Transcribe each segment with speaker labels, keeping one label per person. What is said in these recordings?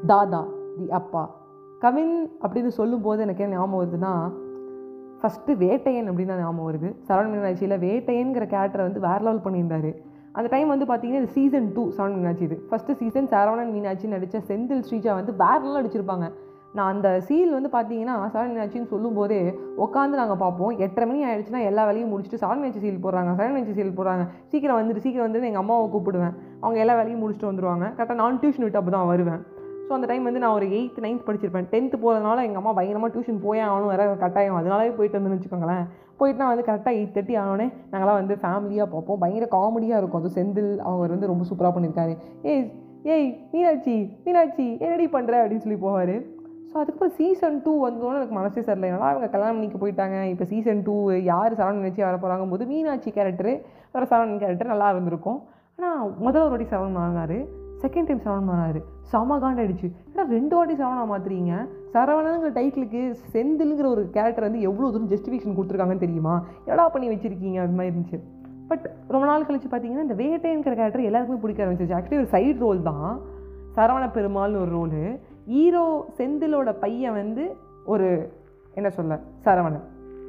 Speaker 1: தாதா the அப்பா கவின் அப்படின்னு சொல்லும்போது எனக்கு என்ன ஞாபகம் வருதுன்னா ஃபஸ்ட்டு வேட்டையன் அப்படின்னு தான் ஞாபகம் வருது சரவண மீனாட்சியில் வேட்டையன்கிற கேரக்டரை வந்து வேற லெவல் பண்ணியிருந்தாரு அந்த டைம் வந்து பார்த்தீங்கன்னா இது சீசன் டூ சரவண மீனாட்சி இது ஃபஸ்ட்டு சீசன் சரவணன் மீனாட்சி நடித்த செந்தில் ஸ்ரீஜா வந்து வேற லெவல் அடிச்சிருப்பாங்க நான் அந்த சீல் வந்து பார்த்தீங்கன்னா சரவண மீனாட்சின்னு சொல்லும்போதே உட்காந்து நாங்கள் பார்ப்போம் எட்டரை மணி ஆயிடுச்சுன்னா எல்லா வேலையும் முடிச்சுட்டு சரவண மீனாட்சி சீல் போடுறாங்க சரவண மீனாட்சி சீல் போடுறாங்க சீக்கிரம் வந்துட்டு சீக்கிரம் வந்து எங்கள் அம்மாவை கூப்பிடுவேன் அவங்க எல்லா வேலையும் முடிச்சுட்டு வந்துருவாங்க கரெக்டாக நான் டியூஷன் விட்டு அப்போ தான் வருவேன் ஸோ அந்த டைம் வந்து நான் ஒரு எயித் நைன்த் படிச்சிருப்பேன் டென்த்து போகிறதுனால எங்கள் அம்மா பயங்கரமாக டியூஷன் போயே ஆகணும் வேறு கட்டாயம் அதனாலே போயிட்டு வந்துன்னு வச்சுக்கோங்களேன் போயிட்டு நான் வந்து கரெக்டாக எயிட் தேர்ட்டி ஆனோடனே நாங்களாம் வந்து ஃபேமிலியாக பார்ப்போம் பயங்கர காமெடியாக இருக்கும் அது செந்தில் அவர் வந்து ரொம்ப சூப்பராக பண்ணியிருக்காரு ஏய் ஏய் மீனாட்சி மீனாட்சி என்னடி பண்ணுற அப்படின்னு சொல்லி போவார் ஸோ அதுக்கப்புறம் சீசன் டூ வந்தோன்னே எனக்கு மனசே சரியில்லை ஏன்னா அவங்க கல்யாணம் பண்ணிக்க போயிட்டாங்க இப்போ சீசன் டூ யார் சரவணன் நினச்சி வர போகிறாங்க போது மீனாட்சி கேரக்டரு வேறு சரவணன் கேரக்டர் நல்லா இருந்திருக்கும் ஆனால் முதல் ஒரு வாட்டி சரவணன் வாங்கினாரு செகண்ட் டைம் சரவணன் வராரு செம காண்டாயிடுச்சு ஏன்னா ரெண்டு வாட்டி சரவணா மாத்துறீங்க சரவணனுங்கிற டைட்டிலுக்கு செந்தில்ங்கிற ஒரு கேரக்டர் வந்து எவ்வளோ தூரம் ஜஸ்டிஃபிகேஷன் கொடுத்துருக்காங்கன்னு தெரியுமா என்னடா பண்ணி வச்சிருக்கீங்க அது மாதிரி இருந்துச்சு பட் ரொம்ப நாள் கழிச்சு பார்த்தீங்கன்னா இந்த வேட்டைங்கிற கேரக்டர் எல்லாருக்குமே பிடிக்க ஆரம்பிச்சிச்சு ஆக்சுவலி ஒரு சைடு ரோல் தான் சரவண பெருமாள்னு ஒரு ரோலு ஹீரோ செந்திலோட பையன் வந்து ஒரு என்ன சொல்ல சரவணன்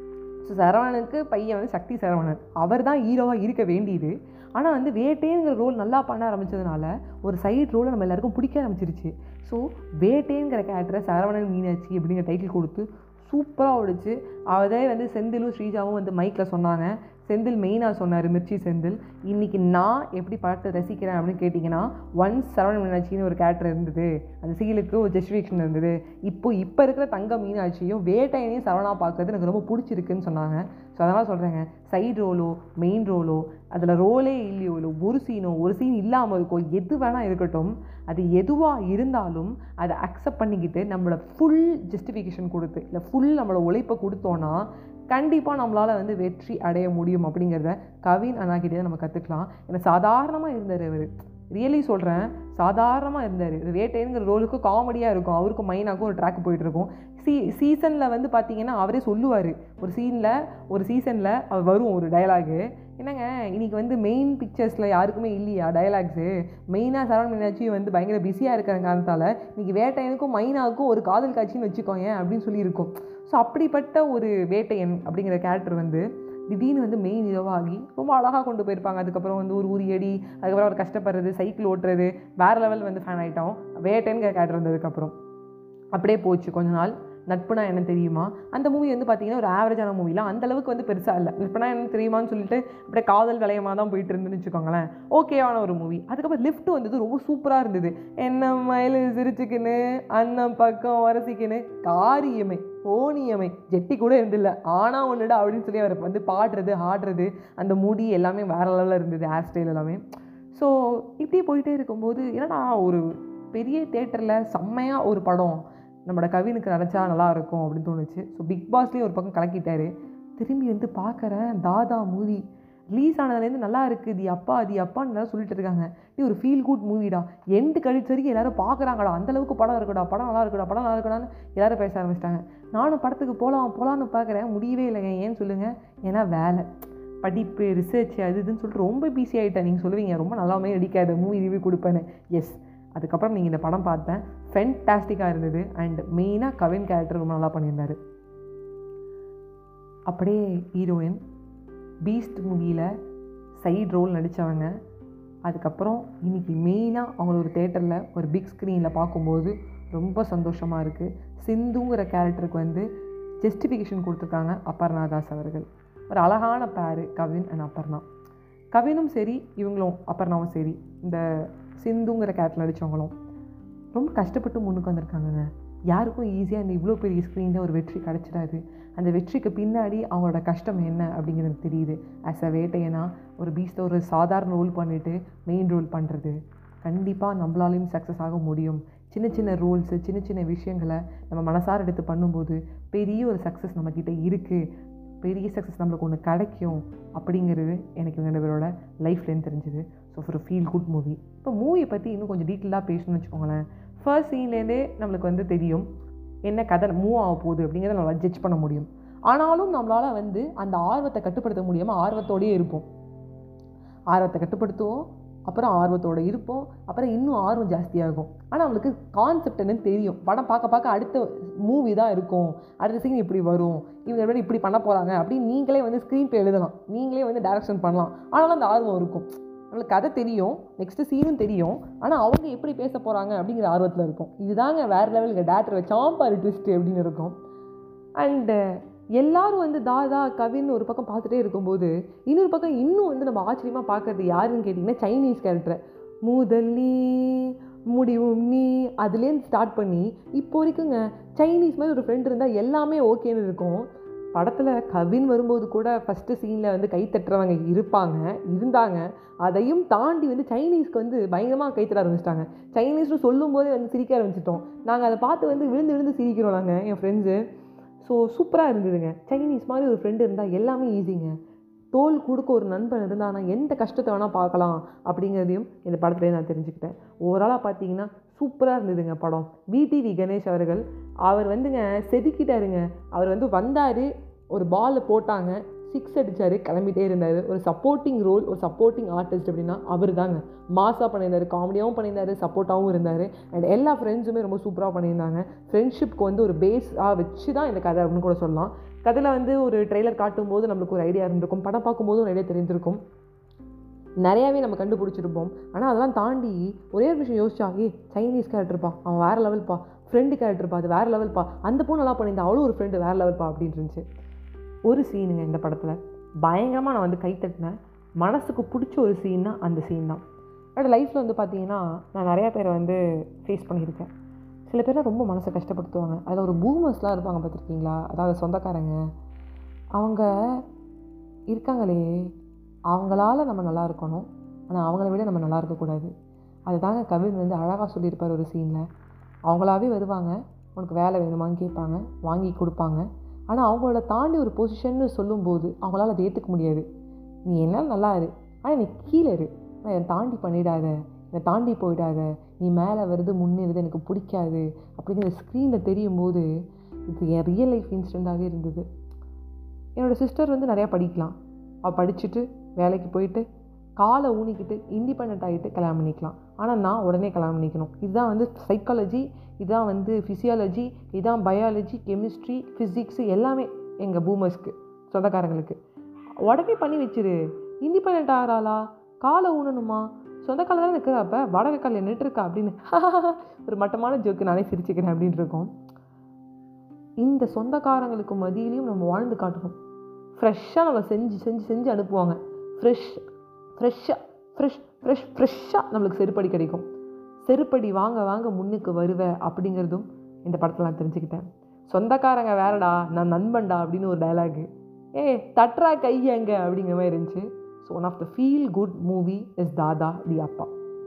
Speaker 1: ஸோ சரவணனுக்கு பையன் வந்து சக்தி சரவணன் அவர் தான் ஹீரோவாக இருக்க வேண்டியது ஆனால் வந்து வேட்டேங்கிற ரோல் நல்லா பண்ண ஆரம்பிச்சதுனால ஒரு சைடு ரோலை நம்ம எல்லாருக்கும் பிடிக்க ஆரம்பிச்சிருச்சு ஸோ வேட்டேங்கிற கேரக்டரை சரவணன் மீனாட்சி அப்படிங்கிற டைட்டில் கொடுத்து சூப்பராக ஓடிச்சு அதே வந்து செந்திலும் ஸ்ரீஜாவும் வந்து மைக்கில் சொன்னாங்க செந்தில் மெயினாக சொன்னார் மிர்ச்சி செந்தில் இன்றைக்கி நான் எப்படி படத்தை ரசிக்கிறேன் அப்படின்னு கேட்டிங்கன்னா ஒன்ஸ் சரவண மீனாட்சின்னு ஒரு கேரக்டர் இருந்தது அந்த சீலுக்கு ஒரு ஜஸ்டிஃபிகேஷன் இருந்தது இப்போ இப்போ இருக்கிற தங்க மீனாட்சியும் வேட்டையனையும் சரவணா பார்க்கறது எனக்கு ரொம்ப பிடிச்சிருக்குன்னு சொன்னாங்க ஸோ அதனால் சொல்கிறேங்க சைடு ரோலோ மெயின் ரோலோ அதில் ரோலே இல்லையோ இல்லை ஒரு சீனோ ஒரு சீன் இல்லாமல் இருக்கோ எது வேணால் இருக்கட்டும் அது எதுவாக இருந்தாலும் அதை அக்செப்ட் பண்ணிக்கிட்டு நம்மளோட ஃபுல் ஜஸ்டிஃபிகேஷன் கொடுத்து இல்லை ஃபுல் நம்மளோட உழைப்பை கொடுத்தோன்னா கண்டிப்பாக நம்மளால் வந்து வெற்றி அடைய முடியும் அப்படிங்கிறத கவின் அண்ணாக்கிட்டே தான் நம்ம கற்றுக்கலாம் ஏன்னா சாதாரணமாக இருந்தார் அவர் ரியலி சொல்கிறேன் சாதாரணமாக இருந்தார் இது வேட்டைங்கிற ரோலுக்கு காமெடியாக இருக்கும் அவருக்கும் மைனாக்கும் ஒரு ட்ராக் போயிட்டுருக்கும் சீ சீசனில் வந்து பார்த்தீங்கன்னா அவரே சொல்லுவார் ஒரு சீனில் ஒரு சீசனில் அவர் வரும் ஒரு டயலாகு என்னங்க இன்னைக்கு வந்து மெயின் பிக்சர்ஸில் யாருக்குமே இல்லையா டயலாக்ஸு மெயினாக சரவண மீனாட்சி வந்து பயங்கர பிஸியாக இருக்கிற காரணத்தால் இன்னைக்கு வேட்டையனுக்கும் மைனாவுக்கும் ஒரு காதல் காட்சின்னு வச்சுக்கோங்க அப்படின்னு சொல்லியிருக்கோம் ஸோ அப்படிப்பட்ட ஒரு வேட்டையன் அப்படிங்கிற கேரக்டர் வந்து திடீர்னு வந்து மெயின் ஹீரோவாகி ரொம்ப அழகாக கொண்டு போயிருப்பாங்க அதுக்கப்புறம் வந்து ஒரு உரியடி அதுக்கப்புறம் அவர் கஷ்டப்படுறது சைக்கிள் ஓட்டுறது வேறு லெவல் வந்து ஃபேன் ஆகிட்டோம் வேட்டைங்கிற கேரக்டர் வந்ததுக்கப்புறம் அப்படியே போச்சு கொஞ்ச நாள் நட்புனா என்ன தெரியுமா அந்த மூவி வந்து பார்த்தீங்கன்னா ஒரு ஆவரேஜான மூவிலாம் அந்த அளவுக்கு வந்து பெருசாக இல்லை நட்புனா என்ன தெரியுமான்னு சொல்லிட்டு அப்படியே காதல் விளையமாக தான் போயிட்டு இருந்துன்னு வச்சுக்கோங்களேன் ஓகேவான ஒரு மூவி அதுக்கப்புறம் லிஃப்ட் வந்தது ரொம்ப சூப்பராக இருந்தது என்ன மயில் சிரிச்சுக்கின்னு அண்ணன் பக்கம் வரசிக்கின்னு காரியமே ஓனியமை ஜெட்டி கூட இருந்தில்ல ஆனால் ஒன்றுடா அப்படின்னு சொல்லி அவர் வந்து பாடுறது ஆடுறது அந்த முடி எல்லாமே வேற லெவலில் இருந்தது ஹேர் ஸ்டைல் எல்லாமே ஸோ இப்படியே போயிட்டே இருக்கும்போது என்னடா ஒரு பெரிய தேட்டரில் செம்மையாக ஒரு படம் நம்மளோட கவினுக்கு நினச்சா நல்லா இருக்கும் அப்படின்னு தோணுச்சு ஸோ பிக் பாஸ்லேயும் ஒரு பக்கம் கலக்கிட்டாரு திரும்பி வந்து பார்க்குறேன் தாதா மூவி ரிலீஸ் ஆனதுலேருந்து நல்லா இருக்குது தி அப்பா தி அப்பான்னு எல்லாரும் சொல்லிட்டு இருக்காங்க நீ ஒரு ஃபீல் குட் மூவிடா எண்டு கழிச்சு வரைக்கும் எல்லாரும் பார்க்குறாங்கடா அந்த அளவுக்கு படம் இருக்குடா படம் நல்லா இருக்குடா படம் நல்லா இருக்குடான்னு எல்லாரும் பேச ஆரம்பிச்சிட்டாங்க நானும் படத்துக்கு போகலாம் போகலான்னு பார்க்குறேன் முடியவே இல்லைங்க ஏன்னு சொல்லுங்கள் ஏன்னா வேலை படிப்பு ரிசர்ச் அது இதுன்னு சொல்லிட்டு ரொம்ப பிஸி ஆகிட்டேன் நீங்கள் சொல்லுவீங்க ரொம்ப நல்லாவே நடிக்காது மூவி ரிவ்யூ கொடுப்பேன்னு எஸ் அதுக்கப்புறம் நீங்கள் இந்த படம் பார்த்தேன் ஃபென்டாஸ்டிக்காக இருந்தது அண்ட் மெயினாக கவின் கேரக்டர் ரொம்ப நல்லா பண்ணியிருந்தாரு அப்படியே ஹீரோயின் பீஸ்ட் மூவியில் சைடு ரோல் நடித்தவங்க அதுக்கப்புறம் இன்றைக்கி மெயினாக அவங்கள ஒரு தேட்டரில் ஒரு பிக் ஸ்க்ரீனில் பார்க்கும்போது ரொம்ப சந்தோஷமாக இருக்குது சிந்துங்கிற கேரக்டருக்கு வந்து ஜஸ்டிஃபிகேஷன் கொடுத்துருக்காங்க அபர்ணா தாஸ் அவர்கள் ஒரு அழகான பேரு கவின் அண்ட் அபர்ணா கவினும் சரி இவங்களும் அபர்ணாவும் சரி இந்த சிந்துங்கிற கேரக்டர் நடித்தவங்களும் ரொம்ப கஷ்டப்பட்டு முன்னுக்கு வந்திருக்காங்கங்க யாருக்கும் ஈஸியாக இந்த இவ்வளோ பெரிய ஸ்க்ரீனில் ஒரு வெற்றி கிடச்சிடாது அந்த வெற்றிக்கு பின்னாடி அவங்களோட கஷ்டம் என்ன அப்படிங்கிறது எனக்கு தெரியுது ஆஸ் அ வேட்டையனா ஒரு பீச்சில் ஒரு சாதாரண ரோல் பண்ணிவிட்டு மெயின் ரோல் பண்ணுறது கண்டிப்பாக நம்மளாலையும் சக்ஸஸ் ஆக முடியும் சின்ன சின்ன ரோல்ஸு சின்ன சின்ன விஷயங்களை நம்ம மனசார எடுத்து பண்ணும்போது பெரிய ஒரு சக்ஸஸ் நம்மக்கிட்ட இருக்குது பெரிய சக்ஸஸ் நம்மளுக்கு ஒன்று கிடைக்கும் அப்படிங்கிறது எனக்கு இவங்க ரெண்டு பேரோட லைஃப்லேருந்து தெரிஞ்சுது ஸோ ஒரு ஃபீல் குட் மூவி இப்போ மூவியை பற்றி இன்னும் கொஞ்சம் டீட்டெயிலாக பேசணும்னு வச்சுக்கோங்களேன் ஃபர்ஸ்ட் சீன்லேருந்தே நம்மளுக்கு வந்து தெரியும் என்ன கதை மூவ் ஆக போகுது அப்படிங்கிறத நம்மளால் ஜட்ஜ் பண்ண முடியும் ஆனாலும் நம்மளால் வந்து அந்த ஆர்வத்தை கட்டுப்படுத்த முடியாமல் ஆர்வத்தோடயே இருப்போம் ஆர்வத்தை கட்டுப்படுத்துவோம் அப்புறம் ஆர்வத்தோடு இருப்போம் அப்புறம் இன்னும் ஆர்வம் ஜாஸ்தியாகும் ஆனால் அவங்களுக்கு கான்செப்ட் என்னன்னு தெரியும் படம் பார்க்க பார்க்க அடுத்த மூவி தான் இருக்கும் அடுத்த சீன் இப்படி வரும் இவங்க எப்படி இப்படி பண்ண போகிறாங்க அப்படின்னு நீங்களே வந்து ஸ்க்ரீன் பே எழுதலாம் நீங்களே வந்து டைரக்ஷன் பண்ணலாம் ஆனாலும் அந்த ஆர்வம் இருக்கும் நம்மளுக்கு கதை தெரியும் நெக்ஸ்ட்டு சீனும் தெரியும் ஆனால் அவங்க எப்படி பேச போகிறாங்க அப்படிங்கிற ஆர்வத்தில் இருக்கும் இதுதாங்க வேறு லெவலுக்கு டேரக்டர் வச்சாம் பாரு ட்விஸ்ட்டு அப்படின்னு இருக்கும் அண்டு எல்லாரும் வந்து தாதா கவின் ஒரு பக்கம் பார்த்துட்டே இருக்கும்போது இன்னொரு பக்கம் இன்னும் வந்து நம்ம ஆச்சரியமாக பார்க்கறது யாருன்னு கேட்டிங்கன்னா சைனீஸ் கேரக்டர் முதல் நீ முடிவும் நீ அதுலேருந்து ஸ்டார்ட் பண்ணி இப்போ வரைக்குங்க சைனீஸ் மாதிரி ஒரு ஃப்ரெண்ட் இருந்தால் எல்லாமே ஓகேன்னு இருக்கும் படத்தில் கவின் வரும்போது கூட ஃபஸ்ட்டு சீனில் வந்து கை தட்டுறவங்க இருப்பாங்க இருந்தாங்க அதையும் தாண்டி வந்து சைனீஸ்க்கு வந்து பயங்கரமாக கை தட்ட ஆரம்பிச்சிட்டாங்க சைனீஸ்னு சொல்லும்போதே வந்து சிரிக்க ஆரம்பிச்சிட்டோம் நாங்கள் அதை பார்த்து வந்து விழுந்து விழுந்து சிரிக்கிறோம் நாங்கள் என் ஃப்ரெண்ட்ஸு ஸோ சூப்பராக இருந்ததுங்க சைனீஸ் மாதிரி ஒரு ஃப்ரெண்டு இருந்தால் எல்லாமே ஈஸிங்க தோல் கொடுக்க ஒரு நண்பன் இருந்தால் நான் எந்த கஷ்டத்தை வேணால் பார்க்கலாம் அப்படிங்கிறதையும் இந்த படத்துலேயே நான் தெரிஞ்சுக்கிட்டேன் ஓவராலாக பார்த்தீங்கன்னா சூப்பராக இருந்ததுங்க படம் விடிவி கணேஷ் அவர்கள் அவர் வந்துங்க செதுக்கிட்டாருங்க அவர் வந்து வந்தார் ஒரு பாலை போட்டாங்க சிக்ஸ் அடித்தார் கிளம்பிட்டே இருந்தார் ஒரு சப்போர்ட்டிங் ரோல் ஒரு சப்போர்ட்டிங் ஆர்டிஸ்ட் அப்படின்னா அவர் தாங்க மாஸாக பண்ணியிருந்தார் காமெடியாகவும் பண்ணியிருந்தார் சப்போர்ட்டாகவும் இருந்தார் அண்ட் எல்லா ஃப்ரெண்ட்ஸுமே ரொம்ப சூப்பராக பண்ணியிருந்தாங்க ஃப்ரெண்ட்ஷிப்க்கு வந்து ஒரு பேஸாக வச்சு தான் இந்த கதை அப்படின்னு கூட சொல்லலாம் கதையில் வந்து ஒரு ட்ரெய்லர் காட்டும்போது நம்மளுக்கு ஒரு ஐடியா இருந்திருக்கும் படம் பார்க்கும்போது ஒரு ஐடியா தெரிஞ்சிருக்கும் நிறையாவே நம்ம கண்டுபிடிச்சிருப்போம் ஆனால் அதெல்லாம் தாண்டி ஒரே ஒரு விஷயம் யோசிச்சா ஏ சைனீஸ் கேரக்டர்ப்பா அவன் வேறு லெவல்ப்பா ஃப்ரெண்டு கேரக்டர்ப்பா அது வேறு லெவல்ப்பா அந்த பொண்ணு நல்லா பண்ணியிருந்தா அவ்வளோ ஒரு ஃப்ரெண்டு வேறு லெவல்ப்பா அப்படின்னு இருந்துச்சு ஒரு சீனுங்க இந்த படத்தில் பயங்கரமாக நான் வந்து கைத்தட்டினேன் மனசுக்கு பிடிச்ச ஒரு சீன்னா அந்த சீன் தான் என்னோட லைஃப்பில் வந்து பார்த்தீங்கன்னா நான் நிறையா பேரை வந்து ஃபேஸ் பண்ணியிருக்கேன் சில பேரை ரொம்ப மனசை கஷ்டப்படுத்துவாங்க அதில் ஒரு பூமர்ஸ்லாம் இருப்பாங்க பார்த்துருக்கீங்களா அதாவது சொந்தக்காரங்க அவங்க இருக்காங்களே அவங்களால நம்ம நல்லா இருக்கணும் ஆனால் அவங்கள விட நம்ம நல்லா இருக்கக்கூடாது அதுதாங்க கவின் வந்து அழகாக சொல்லியிருப்பார் ஒரு சீனில் அவங்களாவே வருவாங்க உனக்கு வேலை வேணுமான்னு கேட்பாங்க வாங்கி கொடுப்பாங்க ஆனால் அவங்களோட தாண்டி ஒரு பொசிஷன்னு சொல்லும்போது அவங்களால அதை ஏற்றுக்க முடியாது நீ என்ன நல்லா இரு ஆனால் நீ கீழே இரு ஆனால் என்னை தாண்டி பண்ணிடாத என்னை தாண்டி போயிடாத நீ மேலே வருது முன்னேறுது எனக்கு பிடிக்காது அப்படிங்கிற ஸ்க்ரீனில் தெரியும் போது இது என் ரியல் லைஃப் இன்சிடெண்ட்டாகவே இருந்தது என்னோடய சிஸ்டர் வந்து நிறையா படிக்கலாம் அவள் படிச்சுட்டு வேலைக்கு போயிட்டு காலை ஊனிக்கிட்டு இண்டிபெண்ட் ஆகிட்டு கல்யாணம் பண்ணிக்கலாம் ஆனால் நான் உடனே கல்யாணம் பண்ணிக்கணும் இதுதான் வந்து சைக்காலஜி இதுதான் வந்து ஃபிசியாலஜி இதுதான் பயாலஜி கெமிஸ்ட்ரி ஃபிசிக்ஸு எல்லாமே எங்கள் பூமர்ஸ்க்கு சொந்தக்காரங்களுக்கு உடனே பண்ணி வச்சிரு இண்டிபெண்ட் ஆகிறாளா காலை ஊனணுமா சொந்த காலில் தான் நிற்கிறப்ப வடகை காலில் நின்றுருக்கா அப்படின்னு ஒரு மட்டமான ஜோக்கு நானே சிரிச்சுக்கிறேன் அப்படின்னு இருக்கோம் இந்த சொந்தக்காரங்களுக்கு மதியிலையும் நம்ம வாழ்ந்து காட்டணும் ஃப்ரெஷ்ஷாக நம்ம செஞ்சு செஞ்சு செஞ்சு அனுப்புவாங்க ஃப்ரெஷ் ஃப்ரெஷ்ஷாக ஃப்ரெஷ் ஃப்ரெஷ் ஃப்ரெஷ்ஷாக நம்மளுக்கு செருப்படி கிடைக்கும் செருப்படி வாங்க வாங்க முன்னுக்கு வருவ அப்படிங்கிறதும் இந்த படத்தில் நான் தெரிஞ்சுக்கிட்டேன் சொந்தக்காரங்க வேறடா நான் நண்பன்டா அப்படின்னு ஒரு டைலாகு ஏ தட்ரா கையங்க அப்படிங்கிற மாதிரி இருந்துச்சு so one of the feel good movie is Dada the அப்பா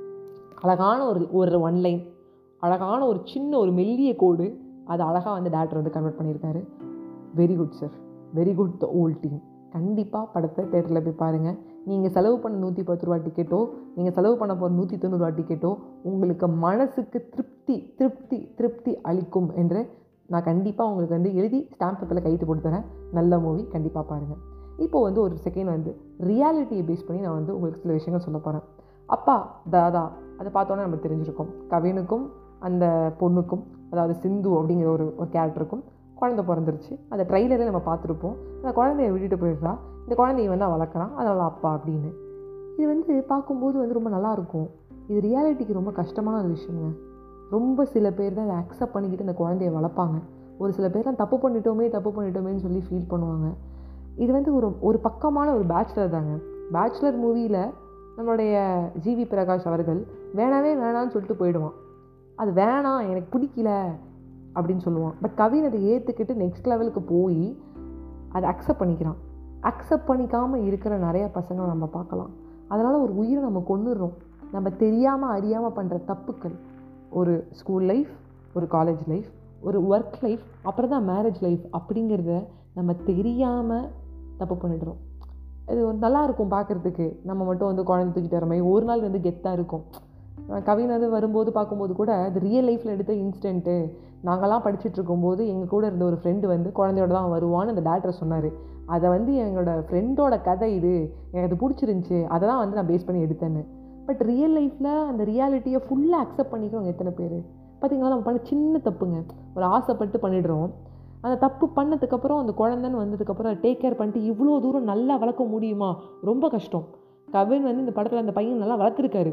Speaker 1: அழகான ஒரு ஒரு ஒன் லைன் அழகான ஒரு சின்ன ஒரு மெல்லிய கோடு அது அழகாக வந்து டேரக்டர் வந்து கன்வெர்ட் பண்ணியிருக்காரு very good sir very good the whole team கண்டிப்பாக படத்தை தேட்டரில் போய் பாருங்கள் நீங்கள் செலவு பண்ண நூற்றி பத்து ரூபா டிக்கெட்டோ நீங்கள் செலவு பண்ண போகிற நூற்றி தொண்ணூறுரூவா டிக்கெட்டோ உங்களுக்கு மனசுக்கு திருப்தி திருப்தி திருப்தி அளிக்கும் என்று நான் கண்டிப்பாக உங்களுக்கு வந்து எழுதி ஸ்டாம்ப் பேப்பரில் கைத்து கொடுத்துறேன் நல்ல மூவி கண்டிப்பாக பாருங்கள் இப்போது வந்து ஒரு செகண்ட் வந்து ரியாலிட்டியை பேஸ் பண்ணி நான் வந்து உங்களுக்கு சில விஷயங்கள் சொல்ல போகிறேன் அப்பா தாதா அதை பார்த்தோன்னே நம்ம தெரிஞ்சிருக்கோம் கவினுக்கும் அந்த பொண்ணுக்கும் அதாவது சிந்து அப்படிங்கிற ஒரு ஒரு கேரக்டருக்கும் குழந்த பிறந்துருச்சு அந்த ட்ரைலரே நம்ம பார்த்துருப்போம் அந்த குழந்தைய விட்டுட்டு போயிடுறா இந்த குழந்தைய வந்து வளர்க்குறான் அதனால் அப்பா அப்படின்னு இது வந்து பார்க்கும்போது வந்து ரொம்ப நல்லாயிருக்கும் இது ரியாலிட்டிக்கு ரொம்ப கஷ்டமான ஒரு விஷயங்க ரொம்ப சில பேர் தான் அதை அக்செப்ட் பண்ணிக்கிட்டு இந்த குழந்தைய வளர்ப்பாங்க ஒரு சில பேர்லாம் தப்பு பண்ணிட்டோமே தப்பு பண்ணிட்டோமேன்னு சொல்லி ஃபீல் பண்ணுவாங்க இது வந்து ஒரு ஒரு பக்கமான ஒரு பேச்சுலர் தாங்க பேச்சுலர் மூவியில் நம்மளுடைய ஜிவி பிரகாஷ் அவர்கள் வேணாவே வேணான்னு சொல்லிட்டு போயிடுவான் அது வேணாம் எனக்கு பிடிக்கல அப்படின்னு சொல்லுவான் பட் கவின் அதை ஏற்றுக்கிட்டு நெக்ஸ்ட் லெவலுக்கு போய் அதை அக்செப்ட் பண்ணிக்கிறான் அக்செப்ட் பண்ணிக்காமல் இருக்கிற நிறைய பசங்களை நம்ம பார்க்கலாம் அதனால் ஒரு உயிரை நம்ம கொண்டுடுறோம் நம்ம தெரியாமல் அறியாமல் பண்ணுற தப்புக்கள் ஒரு ஸ்கூல் லைஃப் ஒரு காலேஜ் லைஃப் ஒரு ஒர்க் லைஃப் அப்புறம் தான் மேரேஜ் லைஃப் அப்படிங்கிறத நம்ம தெரியாமல் தப்பு பண்ணிடுறோம் இது ஒரு நல்லா இருக்கும் பார்க்குறதுக்கு நம்ம மட்டும் வந்து குழந்தை தூக்கிட்டு வர மாதிரி ஒரு நாள் வந்து கெத்தாக இருக்கும் கவின் அது வரும்போது பார்க்கும்போது கூட அது ரியல் லைஃப்பில் எடுத்த இன்ஸ்டன்ட்டு நாங்கள்லாம் படிச்சுட்டு இருக்கும்போது எங்கள் கூட இருந்த ஒரு ஃப்ரெண்டு வந்து குழந்தையோட தான் வருவான்னு அந்த டேரக்டர் சொன்னார் அதை வந்து எங்களோட ஃப்ரெண்டோட கதை இது எனக்கு அது பிடிச்சிருந்துச்சி அதை தான் வந்து நான் பேஸ் பண்ணி எடுத்தேன்னு பட் ரியல் லைஃப்பில் அந்த ரியாலிட்டியை ஃபுல்லாக அக்செப்ட் பண்ணிக்கிறவங்க எத்தனை பேர் பார்த்தீங்களா நம்ம பண்ண சின்ன தப்புங்க ஒரு ஆசைப்பட்டு பண்ணிடுறோம் அந்த தப்பு பண்ணதுக்கப்புறம் அந்த குழந்தைன்னு வந்ததுக்கப்புறம் டேக் கேர் பண்ணிட்டு இவ்வளோ தூரம் நல்லா வளர்க்க முடியுமா ரொம்ப கஷ்டம் கவின் வந்து இந்த படத்தில் அந்த பையன் நல்லா வளர்த்துருக்காரு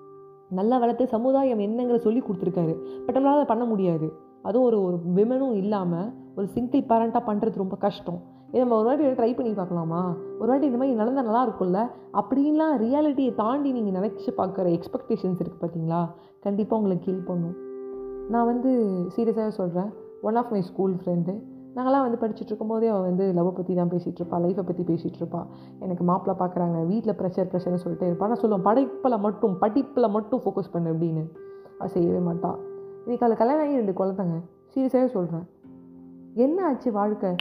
Speaker 1: நல்லா வளர்த்து சமுதாயம் என்னங்கிற சொல்லி கொடுத்துருக்காரு பட் நம்மளால் அதை பண்ண முடியாது அதுவும் ஒரு ஒரு விமனும் இல்லாமல் ஒரு சிங்கிள் பேரண்ட்டாக பண்ணுறது ரொம்ப கஷ்டம் இதை நம்ம ஒரு வாட்டி ட்ரை பண்ணி பார்க்கலாமா ஒரு வாட்டி இந்த மாதிரி நடந்தால் நல்லா இருக்கும்ல அப்படின்லாம் ரியாலிட்டியை தாண்டி நீங்கள் நினச்சி பார்க்குற எக்ஸ்பெக்டேஷன்ஸ் இருக்குது பார்த்தீங்களா கண்டிப்பாக உங்களை கீல் பண்ணும் நான் வந்து சீரியஸாகவே சொல்கிறேன் one of my school friend நாங்களாம் வந்து படிச்சுட்டு இருக்கும்போதே அவள் வந்து லவ்வை பற்றி தான் பேசிகிட்டு இருப்பா லைஃப்பை பற்றி பேசிகிட்டு இருப்பா எனக்கு மாப்பிள்ளை பார்க்குறாங்க வீட்டில் ப்ரெஷர் ப்ரெஷர்னு சொல்லிட்டே இருப்பா நான் சொல்லுவேன் படிப்பில் மட்டும் படிப்பில் மட்டும் ஃபோக்கஸ் பண்ணு அப்படின்னு அவள் செய்யவே மாட்டாள் இன்னைக்கு அவள் கல்யாணம் ஆகி ரெண்டு குழந்தைங்க சீரியஸாகவே சொல்கிறேன் என்ன ஆச்சு வாழ்க்கை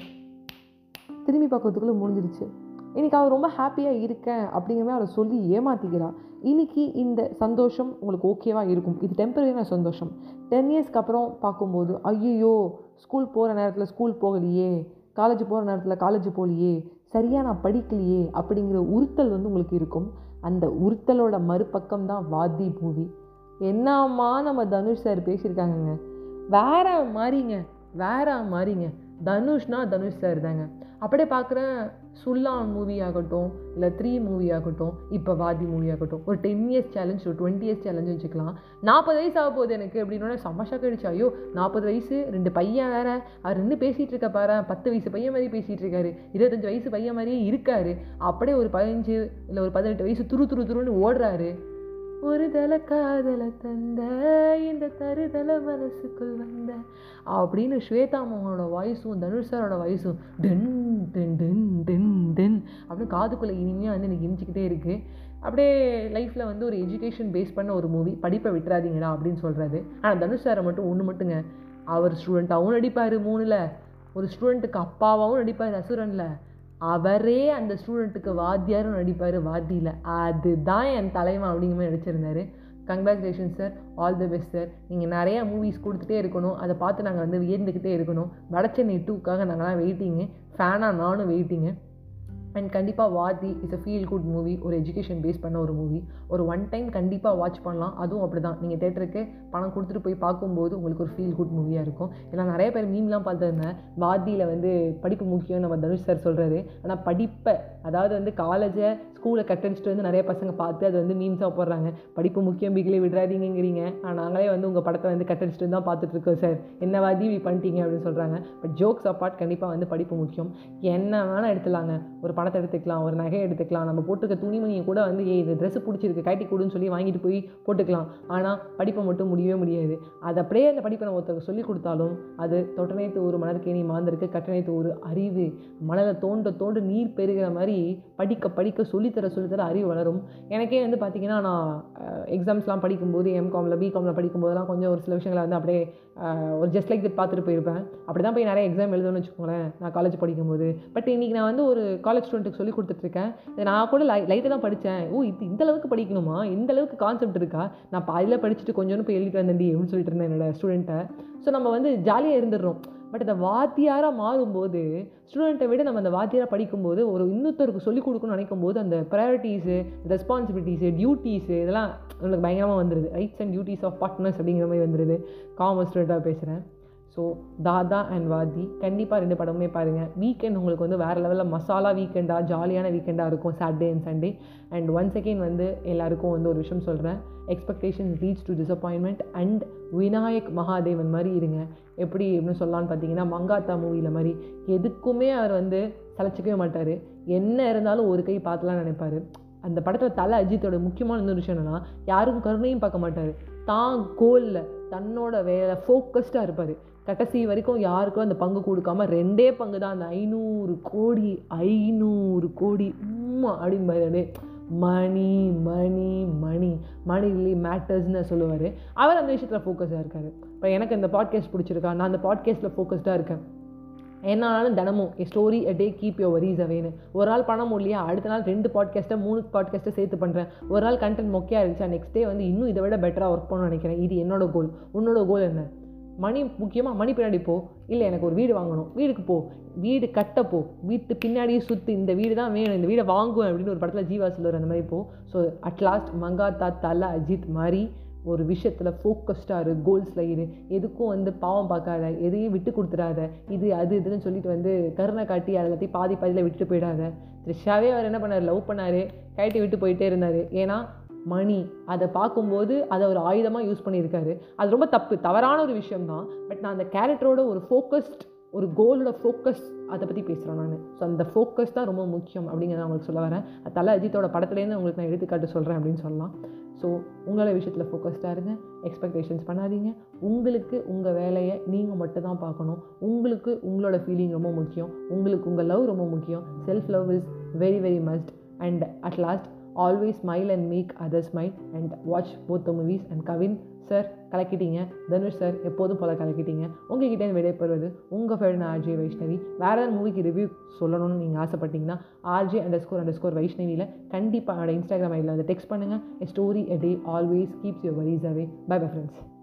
Speaker 1: திரும்பி பார்க்கறதுக்குள்ளே முடிஞ்சிருச்சு இன்றைக்கி அவள் ரொம்ப ஹாப்பியாக இருக்கேன் அப்படிங்கிற மாதிரி அவளை சொல்லி ஏமாற்றிக்கிறாள் இன்னைக்கு இந்த சந்தோஷம் உங்களுக்கு ஓகேவாக இருக்கும் இது டெம்பரரியான சந்தோஷம் டென் இயர்ஸ்க்கு அப்புறம் பார்க்கும்போது ஐயோ ஸ்கூல் போகிற நேரத்தில் ஸ்கூல் போகலையே காலேஜ் போகிற நேரத்தில் காலேஜ் போகலையே சரியாக நான் படிக்கலையே அப்படிங்கிற உறுத்தல் வந்து உங்களுக்கு இருக்கும் அந்த உறுத்தலோட மறுபக்கம் தான் வாதி மூவி என்னம்மா நம்ம தனுஷ் சார் பேசியிருக்காங்கங்க வேற மாதிரிங்க வேற மாதிரிங்க தனுஷ்னா தனுஷ் சார் தாங்க அப்படியே பார்க்குறேன் சுல்லான் மூவி ஆகட்டும் இல்லை த்ரீ மூவி ஆகட்டும் இப்போ வாதி மூவி ஆகட்டும் ஒரு டென் இயர்ஸ் சேலஞ்ச் ஒரு டுவெண்ட்டி இயர்ஸ் சேலஞ்ச் வச்சுக்கலாம் நாற்பது வயசு ஆக போகுது எனக்கு அப்படின்னா சமஷா கழிச்சு ஐயோ நாற்பது வயசு ரெண்டு பையன் வேற அவர் ரெண்டு பேசிகிட்டு இருக்க பாரு பத்து வயசு பையன் மாதிரி பேசிகிட்டு இருக்காரு இருபத்தஞ்சு வயசு பையன் மாதிரியே இருக்காரு அப்படியே ஒரு பதினஞ்சு இல்லை ஒரு பதினெட்டு வயசு துரு துரு துருன்னு ஓடுறாரு ஒரு தல காதல தந்த இந்த தருதல மனசுக்குள் வந்த அப்படின்னு ஸ்வேதா மோகனோட வாய்ஸும் தனுஷ் சாரோட வாய்ஸும் டென் டென் டென் டென் டென் அப்படின்னு காதுக்குள்ளே இனிமையாக வந்து எனக்கு இனிச்சிக்கிட்டே இருக்குது அப்படியே லைஃப்பில் வந்து ஒரு எஜுகேஷன் பேஸ் பண்ண ஒரு மூவி படிப்பை விட்டுறாதீங்கடா அப்படின்னு சொல்கிறாரு ஆனால் தனுஷ் சாரை மட்டும் ஒன்று மட்டுங்க அவர் ஸ்டூடெண்ட்டாகவும் நடிப்பார் மூணில் ஒரு ஸ்டூடெண்ட்டுக்கு அப்பாவாகவும் நடிப்பார் அசுரனில் அவரே அந்த ஸ்டூடெண்ட்டுக்கு வாத்தியாரும் நடிப்பார் வாத்தியில் அதுதான் என் தலைவன் அப்படிங்கிற மாதிரி நடிச்சிருந்தாரு congratulation sir all the best sir நீங்கள் நிறையா மூவிஸ் கொடுத்துட்டே இருக்கணும் அதை பார்த்து நாங்கள் வந்து வியந்துக்கிட்டே இருக்கணும் வடச்சென்னை டூக்காக நாங்கள்லாம் வெயிட்டிங்கு ஃபேனாக நானும் வெயிட்டிங்கு அண்ட் கண்டிப்பாக Vaathi is a feel good movie ஒரு எஜுகேஷன் பேஸ் பண்ண ஒரு மூவி ஒரு ஒன் டைம் கண்டிப்பாக வாட்ச் பண்ணலாம் அதுவும் அப்படி தான் நீங்கள் தேட்டருக்கு பணம் கொடுத்துட்டு போய் பார்க்கும்போது உங்களுக்கு ஒரு ஃபீல் குட் மூவியாக இருக்கும் ஏன்னா நிறைய பேர் மீம்லாம் பார்த்துருந்தேன் வாதியில் வந்து படிப்பு முக்கியம் நம்ம தனுஷ் சார் சொல்கிறாரு ஆனால் படிப்பை அதாவது வந்து காலேஜை ஸ்கூலை கட்டடிச்சிட்டு வந்து நிறைய பசங்க பார்த்து அது வந்து மீம்ஸாக போடுறாங்க படிப்பு முக்கியம் பிகிலே விடுறாதீங்கிறீங்க ஆனால் நாங்களே வந்து உங்கள் படத்தை வந்து கட்டடிச்சிட்டு தான் பார்த்துட்ருக்கோம் சார் என்ன வாதி இப்படி பண்ணிட்டீங்க அப்படின்னு சொல்கிறாங்க பட் ஜோக்ஸ் அப்பார்ட் கண்டிப்பாக வந்து படிப்பு முக்கியம் என்ன வேணால் எடுத்துலாங்க ஒரு பணத்தை எடுத்துக்கலாம் ஒரு நகை எடுத்துக்கலாம் நம்ம போட்டுக்க துணிமணியை கூட வந்து ஏ இந்த ட்ரெஸ் பிடிச்சிருக்கு கட்டி கொடுன்னு சொல்லி வாங்கிட்டு போய் போட்டுக்கலாம் ஆனால் படிப்பை மட்டும் முடியவே முடியாது அது அப்படியே அந்த படிப்பை நம்ம ஒருத்தருக்கு சொல்லி கொடுத்தாலும் அது தொட்டனை தூறு மலர்கேணி மாந்திருக்கு கட்டணை தூறு அறிவு மணலை தோண்ட தோண்ட நீர் பெருகிற மாதிரி படிக்க படிக்க சொல்லித்தர சொல்லித்தர அறிவு வளரும் எனக்கே வந்து பார்த்திங்கன்னா நான் எக்ஸாம்ஸ்லாம் படிக்கும்போது எம்காமில் பிகாமில் படிக்கும்போதெல்லாம் கொஞ்சம் ஒரு சில விஷயங்களை வந்து அப்படியே ஒரு ஜஸ்ட் லைக் திட் பார்த்துட்டு போயிருப்பேன் அப்படி தான் போய் நிறைய எக்ஸாம் எழுதணும்னு வச்சுக்கோங்களேன் நான் காலேஜ் படிக்கும்போது பட் இன்றைக்கி நான் வந்து ஒரு காலேஜ் ஸ்டூடெண்ட்டுக்கு சொல்லி கொடுத்துட்ருக்கேன் இதை நான் கூட லை லைட்டாக தான் படித்தேன் ஓ இது இந்த அளவுக்கு படிக்கணுமா இந்த அளவுக்கு கான்செப்ட் இருக்கா நான் பாதியில் படிச்சுட்டு கொஞ்சோன்னு போய் எழுதிட்டு வந்தேன்டி அப்படின்னு சொல்லிட்டு இருந்தேன் என்னோட ஸ்டூடெண்ட்டை ஸோ நம்ம வந்து ஜாலியாக இருந்துடுறோம் பட் அந்த வாத்தியாராக மாறும்போது ஸ்டூடெண்ட்டை விட நம்ம அந்த வாத்தியாராக படிக்கும்போது ஒரு இன்னொருத்தருக்கு சொல்லிக் கொடுக்கணும்னு நினைக்கும் போது அந்த ப்ரையாரிட்டிஸு ரெஸ்பான்சிபிலிட்டிஸு டியூட்டிஸு இதெல்லாம் நம்மளுக்கு பயங்கரமாக வந்துடுது rights and duties of partners அப்படிங்கிற மாதிரி வந்துடுது காமர்ஸ் ஸ்டூடெண்ட்டாக பேசுகிறேன் ஸோ தாதா அண்ட் வாதி கண்டிப்பாக ரெண்டு படமுமே பாருங்கள் வீக்கெண்ட் உங்களுக்கு வந்து வேறு லெவலில் மசாலா வீக்கெண்டாக ஜாலியான வீக்கெண்டாக இருக்கும் Saturday and Sunday and one second வந்து எல்லாருக்கும் வந்து ஒரு விஷயம் சொல்கிறேன் expectation reach to disappointment and Vinayak Mahadevan மாதிரி இருங்க எப்படி எப்படின்னு சொல்லலான்னு பார்த்தீங்கன்னா மங்காத்தா மூவியில் மாதிரி எதுக்குமே அவர் வந்து சலைச்சிக்கவே மாட்டார் என்ன இருந்தாலும் ஒரு கை பார்த்துலாம் நினைப்பார் அந்த படத்தில் தலை அஜித்தோட முக்கியமான இன்னொரு விஷயம் என்னென்னா யாருக்கும் கருணையும் பார்க்க மாட்டார் தான் கோலில் தன்னோட வேலை ஃபோக்கஸ்டாக இருப்பார் கடைசி வரைக்கும் யாருக்கும் அந்த பங்கு கொடுக்காம ரெண்டே பங்கு தான் அந்த ஐநூறு கோடி ஐநூறு கோடி உம்மா அப்படிம்பாரு மணி மணி மணி மணி really மேட்டர்ஸ்னு சொல்லுவார் அவர் அந்த விஷயத்தில் ஃபோக்கஸாக இருக்கார் இப்போ எனக்கு இந்த பாட்காஸ்ட் பிடிச்சிருக்கா நான் அந்த பாட்காஸ்ட்டில் ஃபோக்கஸ்டாக இருக்கேன் என்னாலும் தினமும் a story a day keep your worries அவேன்னு ஒரு நாள் பண்ண முடியலையா அடுத்த நாள் ரெண்டு பாட்காஸ்ட்டை மூணு பாட்காஸ்ட்டை சேர்த்து பண்ணுறேன் ஒரு நாள் கண்டென்ட் மொக்கையாக இருந்துச்சா நெக்ஸ்ட் டே வந்து இன்னும் இதை விட பெட்டராக ஒர்க் பண்ணணும்னு நினைக்கிறேன் இது என்னோட கோல் உன்னோட கோல் என்ன மணி முக்கியமாக மணி பின்னாடி போ இல்லை எனக்கு ஒரு வீடு வாங்கணும் வீடுக்கு போ வீடு கட்ட போ வீட்டு பின்னாடியே சுற்றி இந்த வீடு தான் வேணும் இந்த வீடை வாங்குவேன் அப்படின்னு ஒரு படத்தில் ஜீவா சொல்லுவார் அந்த மாதிரி போ ஸோ அட்லாஸ்ட் மங்காத்தா தல அஜித் மாதிரி ஒரு விஷயத்தில் ஃபோக்கஸ்டாக இரு கோல்ஸில் இரு எதுக்கும் வந்து பாவம் பார்க்காத எதையும் விட்டு கொடுத்துடாத இது அது இதுன்னு சொல்லிட்டு வந்து கருணை காட்டி அதை எல்லாத்தையும் பாதி பாதியில் விட்டுட்டு போயிடாத த்ரிஷாவே அவர் என்ன பண்ணார் லவ் பண்ணார் கைட்டி விட்டு போயிட்டே இருந்தார் ஏன்னா மணி அதை பார்க்கும்போது அதை ஒரு ஆயுதமாக யூஸ் பண்ணியிருக்காரு அது ரொம்ப தப்பு தவறான ஒரு விஷயம்தான் பட் நான் அந்த கேரக்டரோட ஒரு ஃபோக்கஸ்ட் ஒரு கோலோட ஃபோக்கஸ் அதை பற்றி பேசுகிறேன் நான் ஸோ அந்த ஃபோக்கஸ் தான் ரொம்ப முக்கியம் அப்படிங்கிறத உங்களுக்கு சொல்ல வரேன் அது தலை அஜித்தோட படத்துலேருந்து உங்களுக்கு நான் எடுத்துக்காட்டு சொல்கிறேன் அப்படின்னு சொல்லலாம் ஸோ உங்களை விஷயத்தில் ஃபோக்கஸ்டாக இருங்க எக்ஸ்பெக்டேஷன்ஸ் பண்ணாதீங்க உங்களுக்கு உங்கள் வேலையை நீங்கள் மட்டும் தான் பார்க்கணும் உங்களுக்கு உங்களோட ஃபீலிங் ரொம்ப முக்கியம் உங்களுக்கு உங்கள் லவ் ரொம்ப முக்கியம் self love is very very must and at last always smile and make other smile and watch both the movies and Kavin sir கலக்கிட்டீங்க தனுஷ் சார் எப்போதும் போல கலக்கிட்டீங்க உங்ககிட்ட விடைபெறுவது உங்கள் ஃபேவரட் ஆர்ஜே வைஷ்ணவி வேறு ஏதாவது மூவிக்கு ரிவ்யூ சொல்லணும்னு நீங்கள் ஆசைப்பட்டீங்கன்னா RJ underscore underscore வைஷ்ணவியில் கண்டிப்பாக என்னோட இன்ஸ்டாகிராம் ஐடியில் வந்து டெக்ஸ்ட் பண்ணுங்கள் story a day always keeps your worries away bye bye friends